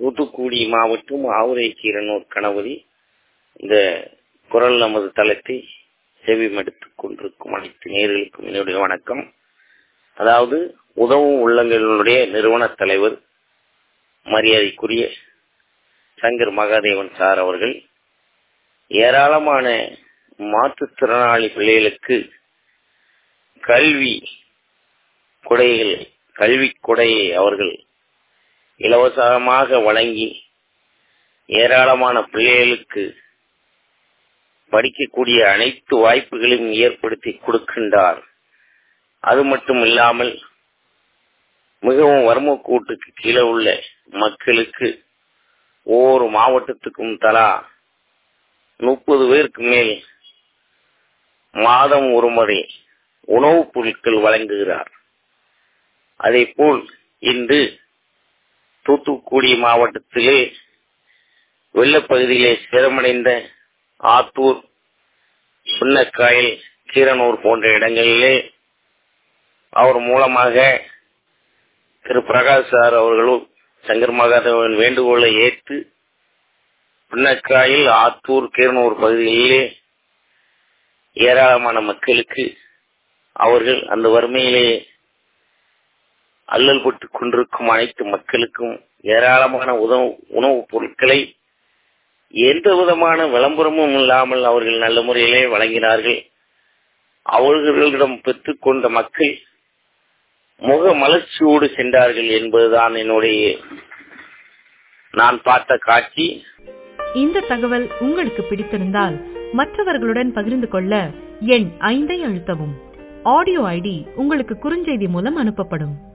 தூத்துக்குடி மாவட்டம் ஆவுரை கீரனூர் கணபதி இந்த குரல் நமது தளத்தை செவிமடுத்துக் கொண்டிருக்கும் அனைத்து நேர்களுக்கும் என்னுடைய வணக்கம் அதாவது உதவும் உள்ளங்களுடைய நிறுவன தலைவர் மரியாதைக்குரிய சங்கர் மகாதேவன் சார் அவர்கள் ஏராளமான மாற்றுத்திறனாளி பிள்ளைகளுக்கு கல்வி கொடைகள் கல்வி கொடையை அவர்கள் இலவசமாக வழங்கி ஏராளமான பிள்ளைகளுக்கு படிக்கக்கூடிய அனைத்து வாய்ப்புகளையும் ஏற்படுத்தி கொடுக்கின்றார் அது மட்டும் இல்லாமல் மிகவும் வறும கூட்டுக்கு கீழே உள்ள மக்களுக்கு ஒவ்வொரு மாவட்டத்துக்கும் தலா முப்பது பேருக்கு மேல் மாதம் ஒரு முறை உணவுப் பொருட்கள் வழங்குகிறார் அதே போல் இன்று தூத்துக்குடி மாவட்டத்திலே வெள்ளப்பகுதியிலே சேதமடைந்த ஆத்தூர் சுண்ணக்காயல் கீரனூர் போன்ற இடங்களிலே அவர் மூலமாக திரு பிரகாஷ் சார் அவர்களும் சங்கர் மகாதேவன் வேண்டுகோளை ஏற்று புன்னக்காயில் ஆத்தூர் கீரனூர் பகுதிகளிலே ஏராளமான மக்களுக்கு அவர்கள் அந்த வறுமையிலே அல்லல் பட்டு கொண்டிருக்கும் அனைத்து மக்களுக்கும் ஏராளமான உதவு உணவுப் பொருட்களை எந்த விதமான விளம்பரமும் இல்லாமல் அவர்கள் நல்ல முறையிலே வழங்கினார்கள் அவர்களிடம் பெற்றுக்கொண்ட மக்கள் முக மலர்ச்சியோடு சென்றார்கள் என்பதுதான் என்னுடைய நான் பார்த்த காட்சி இந்த தகவல் உங்களுக்கு பிடித்திருந்தால் மற்றவர்களுடன் பகிர்ந்து கொள்ள எண் ஐந்தை அழுத்தவும் ஆடியோ ஐடி உங்களுக்கு குறுஞ்செய்தி மூலம் அனுப்பப்படும்